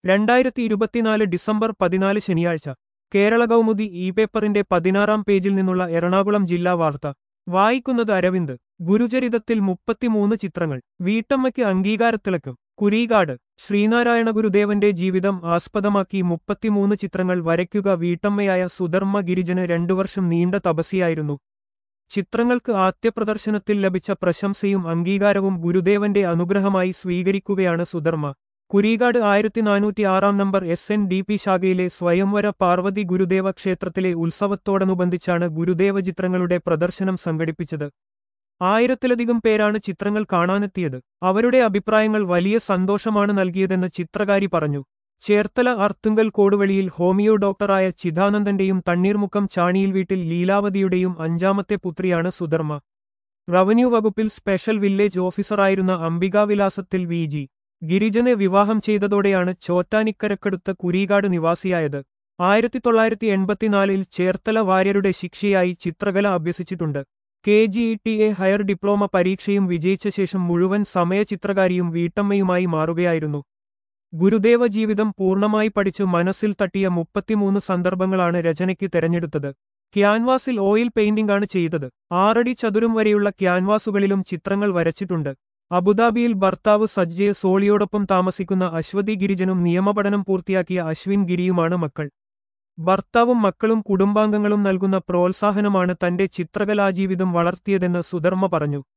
രണ്ടായിരത്തി ഇരുപത്തിനാല് ഡിസംബർ പതിനാല് ശനിയാഴ്ച കേരള കൗമുദി ഇ പേപ്പറിന്റെ പതിനാറാം പേജിൽ നിന്നുള്ള എറണാകുളം ജില്ലാ വാർത്ത വായിക്കുന്നത് അരവിന്ദ് ഗുരുചരിതത്തിൽ മുപ്പത്തിമൂന്ന് ചിത്രങ്ങൾ വീട്ടമ്മയ്ക്ക് അംഗീകാരത്തിളക്കം കുരീകാട് ശ്രീനാരായണ ഗുരുദേവന്റെ ജീവിതം ആസ്പദമാക്കി മുപ്പത്തിമൂന്ന് ചിത്രങ്ങൾ വരയ്ക്കുക വീട്ടമ്മയായ സുധർമ്മ ഗിരിജന് രണ്ടു വർഷം നീണ്ട തപസ്യായിരുന്നു ചിത്രങ്ങൾക്ക് ആദ്യപ്രദർശനത്തിൽ ലഭിച്ച പ്രശംസയും അംഗീകാരവും ഗുരുദേവന്റെ അനുഗ്രഹമായി സ്വീകരിക്കുകയാണ് സുധർമ്മ കുരീകാട് ആയിരത്തി നാനൂറ്റി ആറാം number S N D P ശാഖയിലെ സ്വയംവര പാർവതി ഗുരുദേവ ക്ഷേത്രത്തിലെ ഉത്സവത്തോടനുബന്ധിച്ചാണ് ഗുരുദേവ ചിത്രങ്ങളുടെ പ്രദർശനം സംഘടിപ്പിച്ചത് ആയിരത്തിലധികം പേരാണ് ചിത്രങ്ങൾ കാണാനെത്തിയത് അവരുടെ അഭിപ്രായങ്ങൾ വലിയ സന്തോഷമാണ് നൽകിയതെന്ന് ചിത്രകാരി പറഞ്ഞു ചേർത്തല അർത്തുങ്കൽ കോടുവഴിയിൽ ഹോമിയോ ഡോക്ടറായ ചിദാനന്ദന്റെയും തണ്ണീർമുക്കം ചാണിയിൽ വീട്ടിൽ ലീലാവതിയുടെയും അഞ്ചാമത്തെ പുത്രിയാണ് സുധർമ്മ റവന്യൂ വകുപ്പിൽ സ്പെഷ്യൽ വില്ലേജ് ഓഫീസറായിരുന്ന അംബികാവിലാസത്തിൽ വി ജി ഗിരിജനെ വിവാഹം ചെയ്തതോടെയാണ് ചോറ്റാനിക്കരക്കടുത്ത കുരീകാട് നിവാസിയായത് ആയിരത്തി തൊള്ളായിരത്തി എൺപത്തിനാലിൽ ചേർത്തല വാര്യരുടെ ശിക്ഷയായി ചിത്രകല അഭ്യസിച്ചിട്ടുണ്ട് K G E T A higher diploma പരീക്ഷയും വിജയിച്ച ശേഷം മുഴുവൻ സമയ ചിത്രകാരിയും വീട്ടമ്മയുമായി മാറുകയായിരുന്നു ഗുരുദേവ ജീവിതം പൂർണ്ണമായി പഠിച്ചു മനസ്സിൽ തട്ടിയ മുപ്പത്തിമൂന്ന് സന്ദർഭങ്ങളാണ് രചനയ്ക്ക് തെരഞ്ഞെടുത്തത് ക്യാൻവാസിൽ ഓയിൽ പെയിന്റിംഗ് ആണ് ചെയ്തത് ആറടി ചതുരം വരെയുള്ള ക്യാൻവാസുകളിലും ചിത്രങ്ങൾ വരച്ചിട്ടുണ്ട് അബുദാബിയിൽ ഭർത്താവ് സജ്ജയ സോളിയോടൊപ്പം താമസിക്കുന്ന അശ്വതി ഗിരിജനും നിയമപഠനം പൂർത്തിയാക്കിയ അശ്വിൻ ഗിരിയുമാണ് മക്കൾ ഭർത്താവും മക്കളും കുടുംബാംഗങ്ങളും നൽകുന്ന പ്രോത്സാഹനമാണ് തന്റെ ചിത്രകലാജീവിതം വളർത്തിയതെന്ന് സുധർമ്മ പറഞ്ഞു